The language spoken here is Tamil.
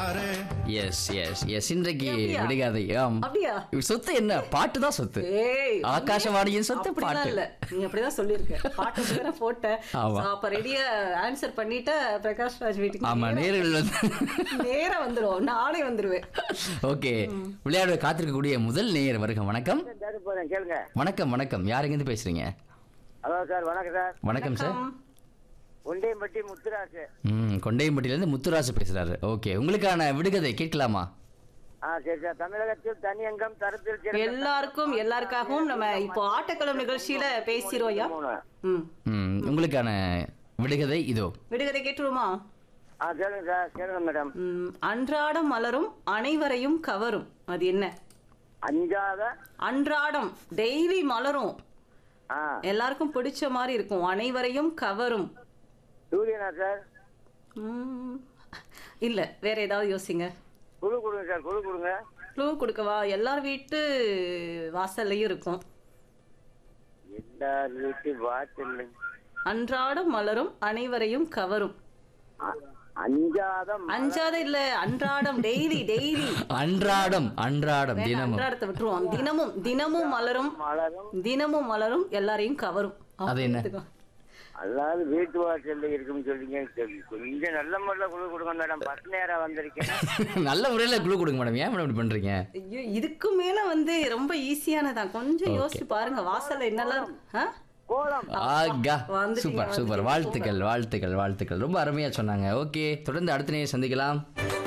பாரு எஸ் எஸ் எஸ் இன்றைக்கு அப்படியா? விடுகாதை ஆம் அப்படியா சொத்து என்ன பாட்டு தான் சொத்து ஏய் ஆகாசவாணியின் சொத்து அப்படிலாம் பாட்டு இல்ல நீ அப்படிதான் சொல்லிருக்க பாட்டு வேற போட்ட ஆமா. So, அப்ப ரெடியா ஆன்சர் பண்ணிட்ட பிரகாஷ் ராஜ் வீட்டுக்கு ஆமா நேரா- நேர்கள் வந்து நேரா வந்துருவோம் நானே வந்துருவேன் ஓகே விளையாட காத்திருக்கக்கூடிய முதல் நேயர் வருக வணக்கம் சரி போறேன் கேளுங்க வணக்கம் வணக்கம் யார் எங்கேருந்து பேசுறீங்க ஹலோ சார் வணக்கம் சார் வணக்கம் சார் உண்டையம்பட்டி முத்துராசு ம் கொண்டையம்பட்டியிலேருந்து முத்துராசு பேசுறாரு ஓகே உங்களுக்கான விடுகதை கேட்கலாமா ஆ சரி சார் தமிழகத்தில் தனியங்கம் தரத்தில் சிறந்த எல்லாருக்கும் எல்லாருக்காகவும் நம்ம இப்போ ஆட்டக்களம் நிகழ்ச்சியில பேசிரோயா மூணு. ம் ம் உங்களுக்கான விடுகதை இதோ விடுகதை கேட்டுருமா ஆ கேளுங்க சார் கேளுங்க மேடம் ம், அன்றாடம் மலரும் அனைவரையும் கவரும் அது என்ன அஞ்சாத அன்றாடம் டெய்லி மலரும் ஆ எல்லாருக்கும் பிடிச்ச மாதிரி இருக்கும் அனைவரையும் கவரும் சூரியனா சார் ம், இல்ல வேற ஏதாவது யோசிங்க குழு கொடுங்க சார் குழு கொடுங்க க்ளூ கொடுக்கவா எல்லார் வீட்டு வாசல்லையும் இருக்கும் எல்லார் வீட்டு வாசல் அன்றாடம் மலரும் அனைவரையும் கவரும் அஞ்சாத ம- அஞ்சாத இல்ல அன்றாடம் டெய்லி டெய்லி அன்றாடம் அன்றாடம் தினமும் அன்றாடத்தை விட்டுருவோம் தினமும் தினமும் மலரும் மலரும் தினமும் மலரும் எல்லாரையும் கவரும் அது என்ன? பார்த்துக்கோ. அல்லாது வீட்டு வாசல்ல இருக்குன்னு சொல்றீங்க சரி, கொஞ்சம் நல்ல முறையில் குழு கொடுங்க மேடம் பத்து நேரம் வந்திருக்கேன் நல்ல முறையில் குழு கொடுங்க மேடம் ஏன் மேடம் இப்படி பண்றீங்க ஐயோ இதுக்கு மேல வந்து ரொம்ப ஈஸியானதான் கொஞ்சம் யோசிச்சு பாருங்க வாசல்ல என்னெல்லாம் ஆ? கோலம் ஆகா வந்துட்டீங்க, சூப்பர் சூப்பர் வந்துட்டீங்க. வாழ்த்துக்கள் வாழ்த்துக்கள் வாழ்த்துக்கள் ரொம்ப அருமையா சொன்னாங்க ஓகே தொடர்ந்து அடுத்த நேரம் சந்திக்கலாம்